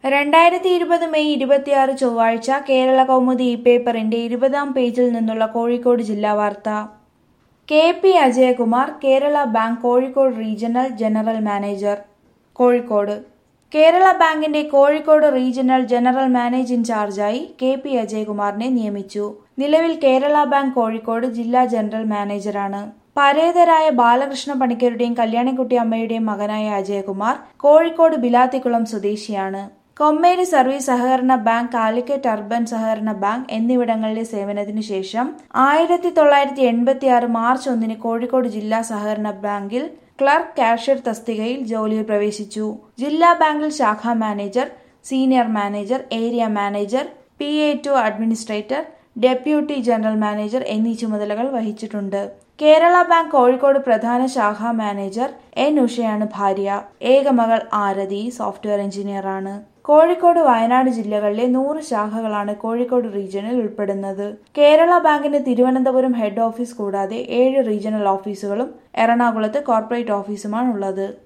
രണ്ടായിരത്തി ഇരുപത് മെയ് ഇരുപത്തിയാറ് ചൊവ്വാഴ്ച കേരള കൗമുദി ഇ പേപ്പറിന്റെ ഇരുപതാം പേജിൽ നിന്നുള്ള കോഴിക്കോട് ജില്ലാ വാർത്ത K P Ajayakumar Kerala bank Kozhikode regional general manager Kozhikode Kerala ബാങ്കിന്റെ കോഴിക്കോട് റീജിയണൽ ജനറൽ മാനേജ് ഇൻചാർജായി കെ പി അജയകുമാറിനെ നിയമിച്ചു നിലവിൽ കേരള ബാങ്ക് കോഴിക്കോട് ജില്ലാ ജനറൽ മാനേജറാണ് പരേതരായ ബാലകൃഷ്ണ പണിക്കരുടെയും കല്യാണിക്കുട്ടി അമ്മയുടെയും മകനായ അജയകുമാർ കോഴിക്കോട് ബിലാത്തിക്കുളം സ്വദേശിയാണ് കൊമ്മേരി സർവീസ് സഹകരണ ബാങ്ക് കാലിക്കറ്റ് അർബൻ സഹകരണ ബാങ്ക് എന്നിവിടങ്ങളിലെ സേവനത്തിനു ശേഷം ആയിരത്തി തൊള്ളായിരത്തി എൺപത്തി ആറ് മാർച്ച് ഒന്നിന് കോഴിക്കോട് ജില്ലാ സഹകരണ ബാങ്കിൽ ക്ലർക്ക് കാഷ്യർ തസ്തികയിൽ ജോലിയിൽ പ്രവേശിച്ചു ജില്ലാ ബാങ്കിൽ ശാഖാ manager senior manager area manager P A to administrator deputy general manager എന്നീ ചുമതലകൾ വഹിച്ചിട്ടുണ്ട് കേരള ബാങ്ക് കോഴിക്കോട് പ്രധാന ശാഖാ മാനേജർ എൻ ഉഷയാണ് ഭാര്യ ഏകമകൾ ആരതി സോഫ്റ്റ്വെയർ എഞ്ചിനീയറാണ് കോഴിക്കോട് വയനാട് ജില്ലകളിലെ നൂറ് ശാഖകളാണ് കോഴിക്കോട് റീജിയനിൽ ഉൾപ്പെടുന്നത് കേരള ബാങ്കിന്റെ തിരുവനന്തപുരം ഹെഡ് ഓഫീസ് കൂടാതെ ഏഴ് റീജിയണൽ ഓഫീസുകളും എറണാകുളത്ത് കോർപ്പറേറ്റ് ഓഫീസുമാണുള്ളത്